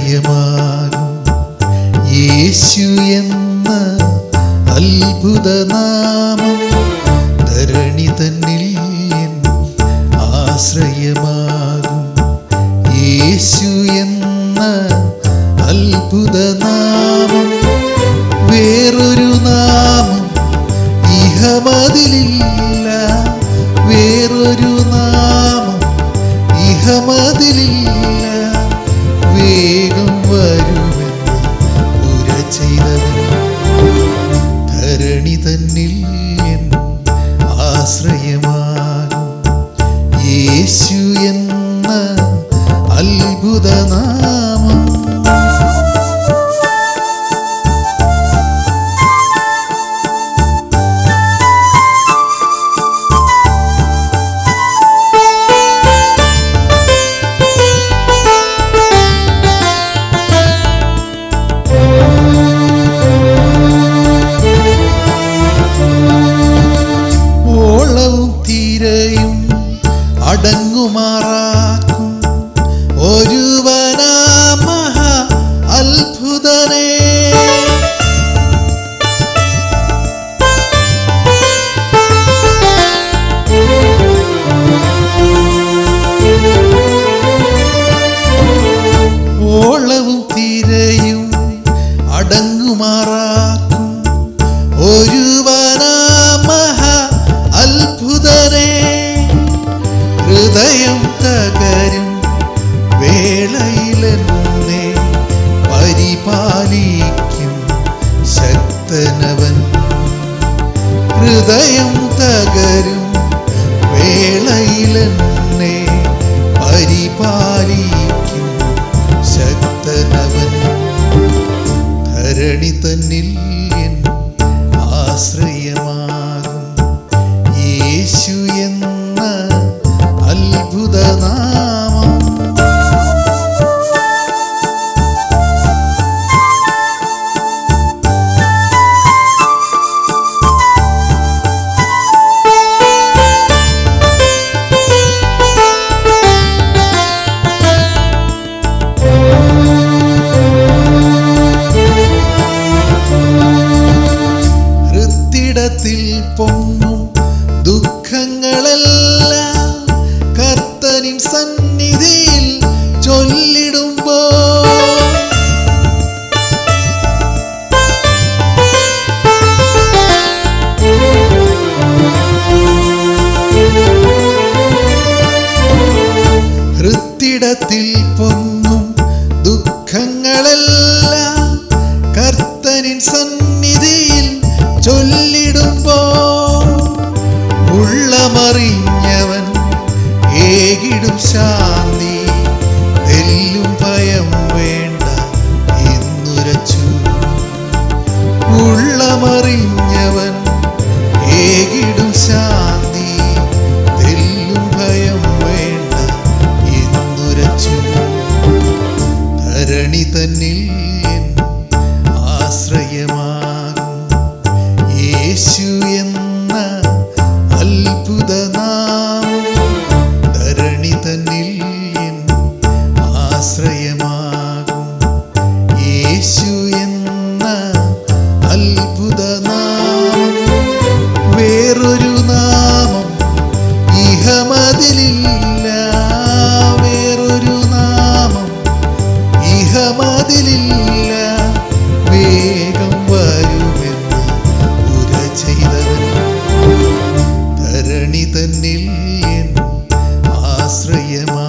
ആശ്രയമാകും യേശു എന്ന അത്ഭുതനാമം ധരണി തന്നിൽ എൻ ആശ്രയമാകും യേശു എന്ന അത്ഭുതനാമം വേറൊരു നാമം ഇഹമതിലില്ല വേറൊരു നാമം ഇഹമതിലില്ല വേഗം വരുമെന്ന് ഉര ചെയ്തവൻ ധരണി തന്നിൽ എൻ ആശ്രയമാകും യേശു എന്ന അത്ഭുതനാമം ഓളവും തീരയും അടങ്ങുമാറാക്കും ഒരുവനാ മഹാ അത്ഭുതനേ ഓളവും തീരയും അടങ്ങുമാറാക്കും ഒരുവനാ മഹാ അത്ഭുതനേ ഹൃദയം തകരും വേളയിലെന്നെ പരിപാലിക്കും ശക്തനവൻ ഹൃദയം തകരും വേളയിലെന്നെ പരിപാലിക്കും ശക്തനവൻ ധരണി തന്നിൽ എൻ ആശ്രയമാകും യേശു എന്ന അത്ഭുതനാമം ഹൃത്തിടത്തിൽ പൊങ്ങും ദുഃഖങ്ങളെല്ലാം കർത്തനിൻ സന്നിധിയിൽ ചൊല്ലിടുമ്പോ ഹൃത്തിടത്തിൽ പൊങ്ങും ദുഃഖങ്ങളെല്ലാം കർത്തനിൻ സന്നിധിയിൽ ചൊല്ലിടുമ്പോ ഉള്ളമറിഞ്ഞവൻ ഏകിടും ശാന്തി തെല്ലും ഭയം വേണ്ട എന്നുരച്ചു ഉള്ളമറിഞ്ഞവൻ ഏകിടും ശാന്തി തെല്ലും ഭയം വേണ്ട എന്നുരച്ചു ധരണി തന്നിൽ എൻ ആശ്രയമാകും യേശു എന്ന അത്ഭുതനാമം ധരണി തന്നിൽ എൻ ആശ്രയമാകും യേശു എന്ന അത്ഭുതനാമം വേറൊരു നാമം ഇഹമതിലില്ല വേറൊരു നാമം ഇഹമതിലില്ല വേഗം വരുമെന്ന് ഉര ചെയ്തവൻ ധരണി തന്നിൽ എൻ ആശ്രയമാ